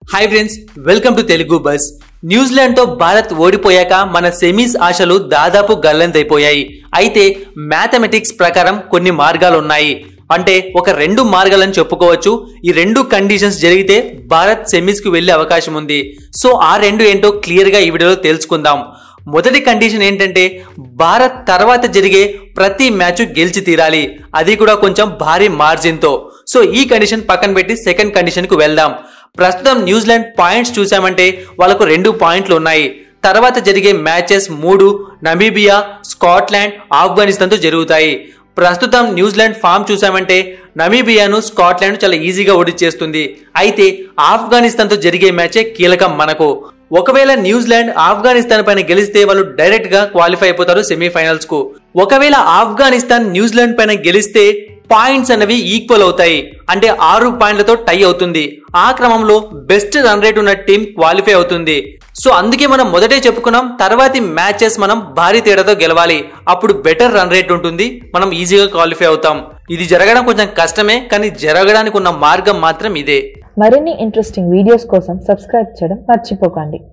hi friends welcome to Telugu buzz New Zealand తో భారత్ ఓడిపోయాక మన semis ఆశలు దాదాపు గల్లంతైపోయాయి అయితే మ్యాథమెటిక్స్ ప్రకారం కొన్ని మార్గాలు ఉన్నాయి అంటే ఒక రెండు మార్గాలని చెప్పుకోవచ్చు ఈ రెండు కండిషన్స్ జరిగితే భారత్ సెమీస్ కు వెళ్లే అవకాశం ఉంది సో ఆ రెండు ఏంటో క్లియర్ గా ఈ వీడియోలో తెలుసుకుందాం మొదటి కండిషన్ ఏంటంటే భారత్ తర్వాత జరిగే ప్రతి మ్యాచ్ గెలిచి తీరాలి అది కూడా కొంచెం భారీ మార్జిన్ తో సో ఈ కండిషన్ పక్కన పెట్టి సెకండ్ కండిషన్ కు వెళ్దాం ప్రస్తుతం న్యూజిలాండ్ పాయింట్స్ చూసామంటే వాళ్ళకు రెండు పాయింట్లు ఉన్నాయి తర్వాత జరిగే మ్యాచెస్ మూడు నమీబియా స్కాట్లాండ్ ఆఫ్ఘనిస్తాన్తో జరుగుతాయి ప్రస్తుతం న్యూజిలాండ్ ఫామ్ చూసామంటే నమీబియాను స్కాట్లాండ్ చాలా ఈజీగా ఓడిచేస్తుంది అయితే ఆఫ్ఘనిస్తాన్తో జరిగే మ్యాచే కీలకం మనకు ఒకవేళ న్యూజిలాండ్ ఆఫ్ఘనిస్తాన్ పైన గెలిస్తే వాళ్ళు డైరెక్ట్ గా క్వాలిఫై అయిపోతారు సెమీఫైనల్స్ కు ఒకవేళ ఆఫ్ఘనిస్తాన్ న్యూజిలాండ్ పైన గెలిస్తే పాయింట్స్ అనేవి ఈక్వల్ అవుతాయి అంటే ఆరు పాయింట్లతో టై అవుతుంది ఆ క్రమంలో బెస్ట్ రన్ రేట్ ఉన్న టీం క్వాలిఫై అవుతుంది సో అందుకే మనం మొదటే చెప్పుకున్నాం తర్వాతి మ్యాచెస్ మనం భారీ తేడాతో గెలవాలి అప్పుడు బెటర్ రన్ రేట్ ఉంటుంది మనం ఈజీగా క్వాలిఫై అవుతాం ఇది జరగడం కొంచెం కష్టమే కానీ జరగడానికి ఉన్న మార్గం మాత్రం ఇదే మరిన్ని ఇంట్రెస్టింగ్ వీడియోస్ కోసం సబ్స్క్రైబ్ చేయడం మర్చిపోకండి